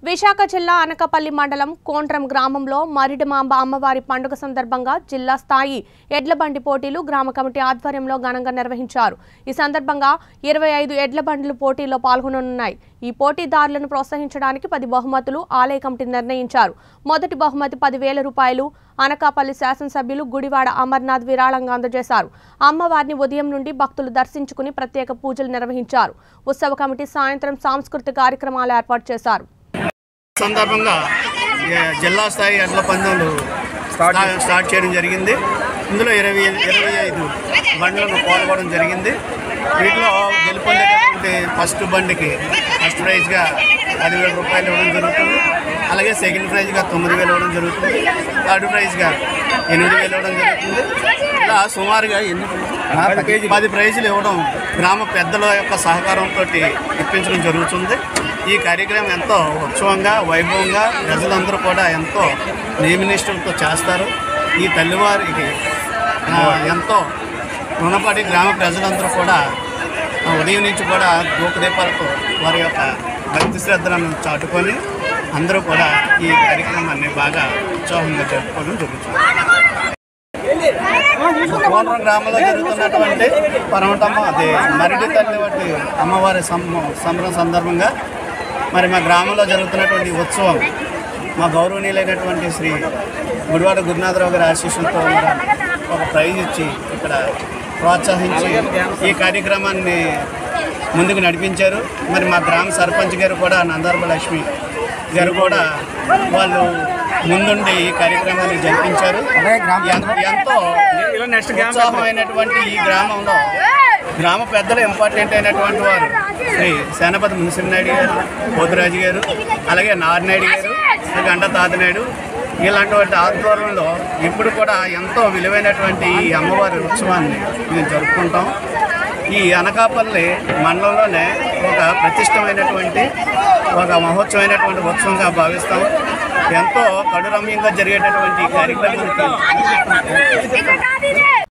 విశాఖ జిల్లా అనకపల్లి మండలం కోండ్రం గ్రామంలో మరిడిమాంబ అమ్మవారి పండుగ సందర్భంగా జిల్లా స్థాయి ఎడ్ల బండి పోటీలు గ్రామ కమిటీ ఆధ్వర్యంలో ఘనంగా నిర్వహించారు ఈ సందర్భంగా ఇరవై ఐదు ఎడ్ల బండ్లు పోటీలో పాల్గొననున్నాయి ఈ పోటీదారులను ప్రోత్సహించడానికి పది బహుమతులు ఆలయ కమిటీ నిర్ణయించారు మొదటి బహుమతి పదివేల రూపాయలు అనకాపల్లి శాసనసభ్యులు గుడివాడ అమర్నాథ్ విరాళంగా అందజేశారు అమ్మవారిని ఉదయం నుండి భక్తులు దర్శించుకుని ప్రత్యేక పూజలు నిర్వహించారు ఉత్సవ కమిటీ సాయంత్రం సాంస్కృతిక కార్యక్రమాలు ఏర్పాటు చేశారు సందర్భంగా ఏ, జిల్లా స్థాయి ఎడ్ల పందెంలు స్టార్ట్ స్టార్ట్ చేయడం జరిగింది ఇందులో ఇరవై ఇరవై ఐదు బండ్లను పాల్గొనడం జరిగింది వీటిలో గెలుపొందేటటువంటి ఫస్ట్ బండికి ఫస్ట్ ప్రైజ్గా పదివేల రూపాయలు ఇవ్వడం జరుగుతుంది అలాగే సెకండ్ ప్రైజ్గా తొమ్మిది వేలు ఇవ్వడం జరుగుతుంది థర్డ్ ప్రైజ్గా ఎనిమిది వేలు ఇవ్వడం జరుగుతుంది ఇలా సుమారుగా ఎన్ని పది ప్రైజులు ఇవ్వడం గ్రామ పెద్దల యొక్క సహకారంతో ఇప్పించడం జరుగుతుంది ఈ కార్యక్రమం ఎంతో ఉత్సవంగా వైభవంగా ప్రజలందరూ కూడా ఎంతో నియమనిష్టలతో చేస్తారు ఈ తల్లివారికి ఆ, ఎంతో రుణపడి గ్రామ ప్రజలందరూ కూడా ఆ, ఉదయం నుంచి కూడా దీపాలతో వారి యొక్క భక్తి శ్రద్ధలను చాటుకొని అందరూ కూడా ఈ కార్యక్రమాన్ని బాగా ఉత్సాహంగా జరుపుకోవడం జరుగుతుంది కోనరం గ్రామంలో జరుగుతున్నటువంటి పరమటమ్మ అది మరిడి తల్లి వంటి అమ్మవారి సం- సంబరం సందర్భంగా మరి మా గ్రామంలో జరుగుతున్నటువంటి ఈ ఉత్సవం మా గౌరవనీయులైనటువంటి శ్రీ గుడివాడ గురునాథరావు గారి ఆశీస్సులతో మరి ఒక ప్రైజ్ ఇచ్చి ఇక్కడ ప్రోత్సహించి ఈ కార్యక్రమాన్ని ముందుకు నడిపించారు మరి మా గ్రామ సర్పంచ్ గారు కూడా నందర్భ లక్ష్మి గారు కూడా వాళ్ళు ముందుండి ఈ కార్యక్రమాన్ని జరిపించారు ఎన్- ఎంతో ఉత్సాహమైనటువంటి ఈ గ్రామంలో గ్రామ పెద్దలు ఇంపార్టెంట్ అయినటువంటి వారు శ్రీ సేనపతి మున్సినాయుడు గారు పోతురాజు గారు అలాగే నారినాయుడు గారు శ్రీ గంట తాతనాయుడు ఇలాంటి ఆధ్వర్యంలో ఇప్పుడు కూడా ఎంతో విలువైనటువంటి ఈ అమ్మవారి ఉత్సవాన్ని మేము జరుపుకుంటాం ఈ అనకాపల్లి మండలంలోనే ఒక ప్రతిష్టమైనటువంటి ఒక మహోత్సవమైనటువంటి ఉత్సవంగా భావిస్తాం ఎంతో కడురమ్యంగా జరిగేటటువంటి ఈ కార్యక్రమానికి